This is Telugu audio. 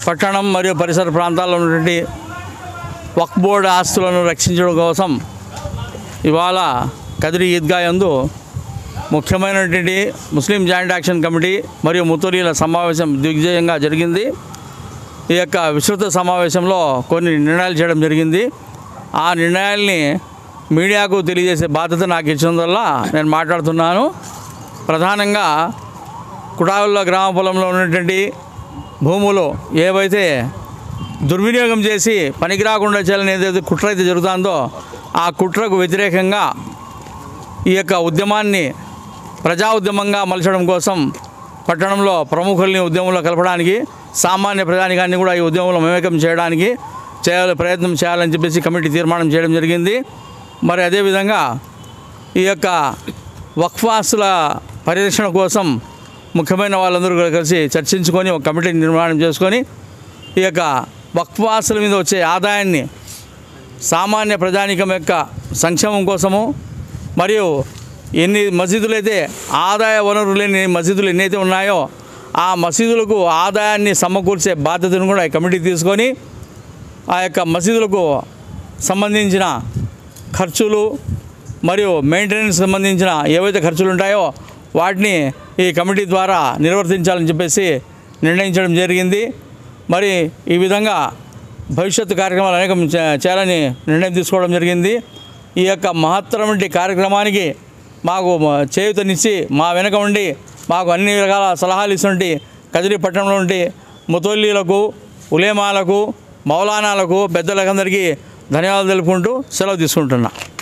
పట్టణం మరియు పరిసర ప్రాంతాల్లో ఉన్నటువంటి వక్ బోర్డు ఆస్తులను రక్షించడం కోసం ఇవాళ కదిరి ఈద్గా యందు ముఖ్యమైనటువంటి ముస్లిం జాయింట్ యాక్షన్ కమిటీ మరియు ముతూరీల సమావేశం దిగ్విజయంగా జరిగింది ఈ యొక్క విస్తృత సమావేశంలో కొన్ని నిర్ణయాలు చేయడం జరిగింది ఆ నిర్ణయాల్ని మీడియాకు తెలియజేసే బాధ్యత నాకు ఇచ్చినందువల్ల నేను మాట్లాడుతున్నాను ప్రధానంగా కుటావుల్లో గ్రామ పొలంలో ఉన్నటువంటి భూములు ఏవైతే దుర్వినియోగం చేసి పనికి రాకుండా చేయాలని ఏదైతే కుట్ర అయితే జరుగుతుందో ఆ కుట్రకు వ్యతిరేకంగా ఈ యొక్క ఉద్యమాన్ని ప్రజా ఉద్యమంగా మలచడం కోసం పట్టణంలో ప్రముఖుల్ని ఉద్యమంలో కలపడానికి సామాన్య ప్రజానికాన్ని కూడా ఈ ఉద్యమంలో మమేకం చేయడానికి చేయాలి ప్రయత్నం చేయాలని చెప్పేసి కమిటీ తీర్మానం చేయడం జరిగింది మరి అదేవిధంగా ఈ యొక్క వక్ఫాస్తుల పరిరక్షణ కోసం ముఖ్యమైన వాళ్ళందరూ కూడా కలిసి చర్చించుకొని ఒక కమిటీని నిర్మాణం చేసుకొని ఈ యొక్క వక్ఫాస్తుల మీద వచ్చే ఆదాయాన్ని సామాన్య ప్రజానికం యొక్క సంక్షేమం కోసము మరియు ఎన్ని మసీదులు అయితే ఆదాయ వనరులు లేని మసీదులు ఎన్నైతే ఉన్నాయో ఆ మసీదులకు ఆదాయాన్ని సమకూర్చే బాధ్యతను కూడా ఈ కమిటీ తీసుకొని ఆ యొక్క మసీదులకు సంబంధించిన ఖర్చులు మరియు మెయింటెనెన్స్ సంబంధించిన ఏవైతే ఖర్చులు ఉంటాయో వాటిని ఈ కమిటీ ద్వారా నిర్వర్తించాలని చెప్పేసి నిర్ణయించడం జరిగింది మరి ఈ విధంగా భవిష్యత్తు కార్యక్రమాలు అనేకం చే- చేయాలని నిర్ణయం తీసుకోవడం జరిగింది ఈ యొక్క మహత్తరమైన కార్యక్రమానికి మాకు మ- చేయూతనిచ్చి మా వెనక ఉండి మాకు అన్ని రకాల సలహాలు ఇస్తుంటే కదిరి పట్టణంలో ఉండి ముతోల్లీలకు ఉలేమాలకు మౌలానాలకు పెద్దలకందరికీ ధన్యవాదాలు తెలుపుకుంటూ సెలవు తీసుకుంటున్నా